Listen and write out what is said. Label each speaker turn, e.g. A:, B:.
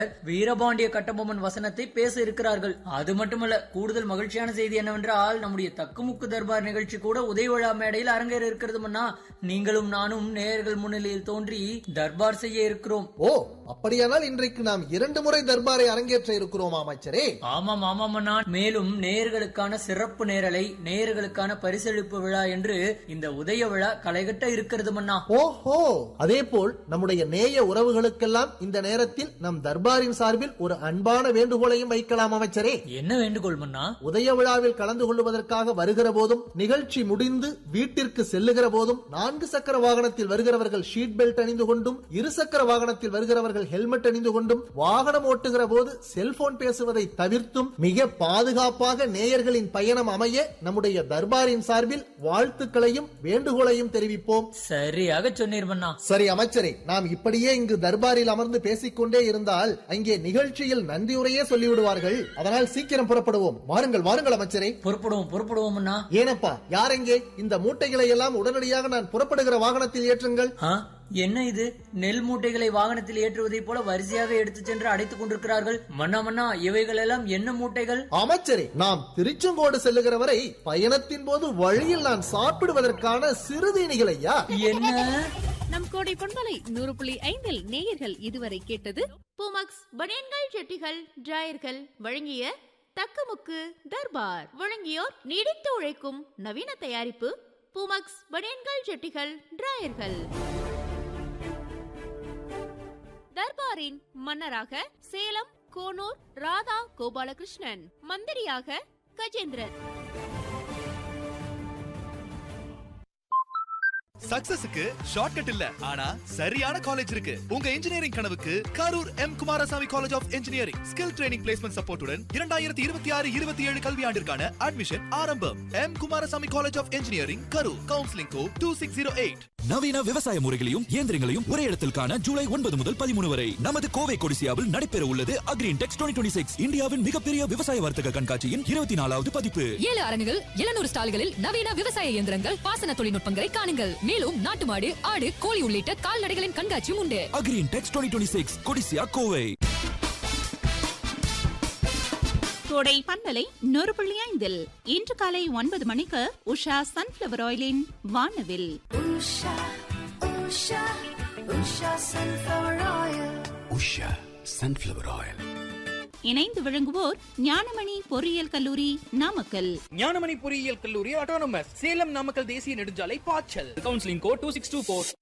A: வீரபாண்டிய கட்டபொம்மன் வசனத்தை பேச இருக்கிறார்கள் அது மட்டுமல்ல கூடுதல் மகிழ்ச்சியான செய்தி என்னவென்றால் நம்முடைய தக்குமுக்கு தர்பார் நிகழ்ச்சி கூட உதயவிழா மேடையில் அரங்கேற இருக்கிறது மன்னா நீங்களும் நானும் நேயர்கள் முன்னிலையில் தோன்றி தர்பார் செய்ய இருக்கிறோம்
B: ஓ அப்படியானால் இன்றைக்கு நாம் இரண்டு முறை தர்பாரை அரங்கேற்ற இருக்கிறோம் அமைச்சரே
A: ஆமாம் ஆமாம் அண்ணா மேலும் நேயர்களுக்கான சிறப்பு நேரலை நேயர்களுக்கான பரிசளிப்பு விழா என்று இந்த உதய விழா களைகட்ட இருக்கிறது மன்னா
B: ஓஹோ அதே போல் நம்முடைய நேய உறவுகளுக்கெல்லாம் இந்த நேரத்தில் நம் தர்பாரின் சார்பில் ஒரு அன்பான வேண்டுகோளையும் வைக்கலாம் அமைச்சரே
A: என்ன வேண்டுகோள் மன்னா
B: உதய விழாவில் கலந்து கொள்வதற்காக வருகிற போதும் நிகழ்ச்சி முடிந்து வீட்டிற்கு செல்லுகிற போதும் நான்கு சக்கர வாகனத்தில் வருகிறவர்கள் ஷீட் பெல்ட் அணிந்து கொண்டும் இருசக்கர வாகனத்தில் வருகிறவர்கள் ஹெல்மெட் அணிந்து கொண்டும் வாகனம் ஓட்டுகிற போது செல்போன் பேசுவதை தவிர்த்தும் மிக பாதுகாப்பாக நேயர்களின் பயணம் அமைய நம்முடைய தர்பாரின் சார்பில் வாழ்த்துக்களையும் வேண்டுகோளையும் தெரிவிப்போம்
A: சரியாக சொன்னீர் மன்னா
B: சரி அமைச்சரே நாம் இப்படியே இங்கு தர்பாரில் அமர்ந்து பேசிக்கொண்டே இருந்தால் அங்கே நிகழ்ச்சியில் நன்றியுரையே சொல்லிவிடுவார்கள் அதனால் சீக்கிரம் புறப்படுவோம் வாருங்கள் வாருங்கள் அமைச்சரே
A: புறப்படுவோம் புறப்படுவோம் அண்ணா
B: ஏனப்பா யாரெங்கே இந்த மூட்டைகளை எல்லாம் உடனடியாக நான் புறப்படுகிற வாகனத்தில் ஏற்றுங்கள்
A: ஆ, என்ன இது நெல் மூட்டைகளை வாகனத்தில் ஏற்றுவதைப் போல வரிசையாக எடுத்துச் சென்று அடைத்துக் கொண்டிருக்கிறார்கள் மன்னா மன்னா இவைகள் எல்லாம் என்ன மூட்டைகள்
B: அமைச்சரே நாம் திருச்செங்கோடு செல்லுகிற வரை பயணத்தின் போது வழியில் நான் சாப்பிடுவதற்கான சிறுதீனிகள் ஐயா
A: என்ன
C: நம் கோடை பொன்மலை நூறு புள்ளி ஐந்தில் நேயர்கள் இதுவரை கேட்டது
D: பூமக்ஸ் பனியன்கள் ஜெட்டிகள் டிராயர்கள் வழங்கிய தக்கமுக்கு தர்பார் வழங்கியோர் நீடித்து உழைக்கும் நவீன தயாரிப்பு பூமக்ஸ் பனியன்கள் ஜெட்டிகள் டிராயர்கள் தர்பாரின் மன்னராக சேலம் கோனூர் ராதா கோபாலகிருஷ்ணன் மந்திரியாக கஜேந்திரன்
E: சக்சஸுக்கு ஷார்ட்கட் இல்ல ஆனா சரியான காலேஜ் இருக்கு உங்க இன்ஜினியரிங் கனவுக்கு Karur M Kumarasamy college of engineering skill training placement சப்போர்ட்டுடன் இரண்டாயிரத்தி இருபத்தி ஆறு இருபத்தி ஏழு கல்வியாண்டிற்கான அட்மிஷன் ஆரம்பம் M Kumarasamy college of engineering Karur counselling code two six zero eight
F: நவீன விவசாய முறைகளையும் இயந்திரங்களையும் ஒரே இடத்தில் காண ஜூலை ஒன்பது முதல் பதிமூணு வரை நமது கோவை கொடிசியாவில் நடைபெற உள்ளது அக்ரீன் டெக்ஸ் டுவெண்ட்டி சிக்ஸ் இந்தியாவின் மிகப்பெரிய விவசாய வர்த்தக கண்காட்சியின் இருபத்தி நாலாவது பதிப்பு
G: ஏழு அரங்குகள் எழுநூறு ஸ்டால்களில் நவீன விவசாய இயந்திரங்கள் பாசன தொழில்நுட்பங்களை காணுங்கள் மேலும் நாட்டு மாடு ஆடு கோழி உள்ளிட்ட கால்நடைகளின் கண்காட்சியும் உண்டு
F: அக்ரீன் டெக்ஸ் டுவெண்ட்டி சிக்ஸ் கொடிசியா கோவை
H: கோடை பண்பலை நூறு புள்ளி ஐந்தில் இன்று காலை ஒன்பது மணிக்கு உஷா சன்ஃபிளவர் ஆயிலின் வானவில்
I: உஷா சன்ஃபிளவர் ஆயில்
H: இணைந்து விளங்குவோர் ஞானமணி பொறியியல் கல்லூரி நாமக்கல்
J: ஞானமணி பொறியியல் கல்லூரி ஆட்டோனமஸ் சேலம் நாமக்கல் தேசிய நெடுஞ்சாலை பாய்ச்சல் counselling code two six two four